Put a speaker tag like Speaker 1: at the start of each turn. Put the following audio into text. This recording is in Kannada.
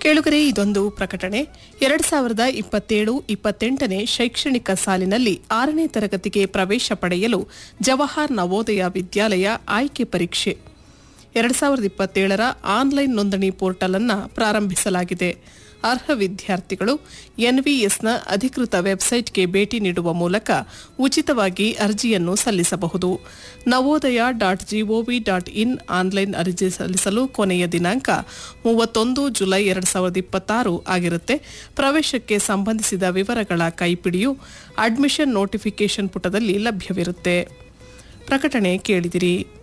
Speaker 1: ಕೇಳುಗರೆ ಇದೊಂದು ಪ್ರಕಟಣೆ ಎರಡ್ ಸಾವಿರದ ಇಪ್ಪತ್ತೇಳು ಇಪ್ಪತ್ತೆಂಟನೇ ಶೈಕ್ಷಣಿಕ ಸಾಲಿನಲ್ಲಿ ಆರನೇ ತರಗತಿಗೆ ಪ್ರವೇಶ ಪಡೆಯಲು ಜವಾಹರ್ ನವೋದಯ ವಿದ್ಯಾಲಯ ಆಯ್ಕೆ ಪರೀಕ್ಷೆ ಎರಡ್ ಸಾವಿರದ ಇಪ್ಪತ್ತೇಳರ ಆನ್ಲೈನ್ ನೋಂದಣಿ ಪೋರ್ಟಲ್ ಅನ್ನು ಪ್ರಾರಂಭಿಸಲಾಗಿದೆ ಅರ್ಹ ವಿದ್ಯಾರ್ಥಿಗಳು ಎನ್ವಿಎಸ್ನ ಅಧಿಕೃತ ವೆಬ್ಸೈಟ್ಗೆ ಭೇಟಿ ನೀಡುವ ಮೂಲಕ ಉಚಿತವಾಗಿ ಅರ್ಜಿಯನ್ನು ಸಲ್ಲಿಸಬಹುದು Navodaya dot GOV dot in online ಅರ್ಜಿ ಸಲ್ಲಿಸಲು ಕೊನೆಯ ದಿನಾಂಕ ಮೂವತ್ತೊಂದು ಜುಲೈ ಎರಡು ಸಾವಿರದ ಇಪ್ಪತ್ತಾರು ಆಗಿರುತ್ತೆ ಪ್ರವೇಶಕ್ಕೆ ಸಂಬಂಧಿಸಿದ ವಿವರಗಳ ಕೈಪಿಡಿಯು ಅಡ್ಮಿಷನ್ ನೋಟಿಫಿಕೇಷನ್ ಪುಟದಲ್ಲಿ ಲಭ್ಯವಿರುತ್ತೆ ಪ್ರಕಟಣೆ ಕೇಳಿದಿರಿ